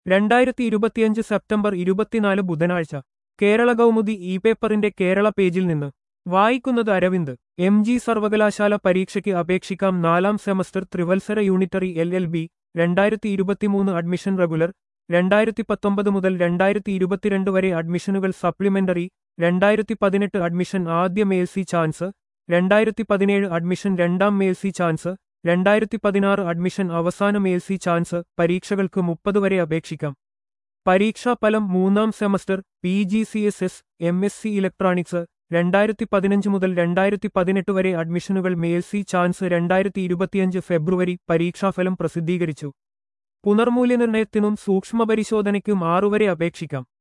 രണ്ടായിരത്തി ഇരുപത്തിയഞ്ച് സെപ്റ്റംബർ ഇരുപത്തിനാല് ബുധനാഴ്ച കേരള കൗമുദി ഇ പേപ്പറിന്റെ കേരള പേജിൽ നിന്ന് വായിക്കുന്നത് അരവിന്ദ് എം ജി സർവകലാശാല പരീക്ഷയ്ക്ക് അപേക്ഷിക്കാം നാലാം സെമസ്റ്റർ ത്രിവത്സര യൂണിറ്ററി എൽ എൽ ബി രണ്ടായിരത്തി ഇരുപത്തിമൂന്ന് അഡ്മിഷൻ റെഗുലർ രണ്ടായിരത്തി പത്തൊമ്പത് മുതൽ രണ്ടായിരത്തി ഇരുപത്തിരണ്ട് വരെ അഡ്മിഷനുകൾ സപ്ലിമെന്ററി രണ്ടായിരത്തി പതിനെട്ട് അഡ്മിഷൻ ആദ്യ മേൽസി ചാൻസ് രണ്ടായിരത്തി പതിനേഴ് അഡ്മിഷൻ രണ്ടാം മേൽസി ചാൻസ് രണ്ടായിരത്തി പതിനാറ് അഡ്മിഷൻ അവസാന മേൽസി ചാൻസ് പരീക്ഷകൾക്ക് മുപ്പത് വരെ അപേക്ഷിക്കാം പരീക്ഷാഫലം മൂന്നാം semester P G C S S M S C electronics രണ്ടായിരത്തി പതിനഞ്ച് മുതൽ രണ്ടായിരത്തി പതിനെട്ട് വരെ അഡ്മിഷനുകൾ മേൽസി ചാൻസ് രണ്ടായിരത്തി ഇരുപത്തിയഞ്ച് ഫെബ്രുവരി പരീക്ഷാഫലം പ്രസിദ്ധീകരിച്ചു പുനർമൂല്യനിർണയത്തിനും സൂക്ഷ്മപരിശോധനയ്ക്കും ആറുവരെ അപേക്ഷിക്കാം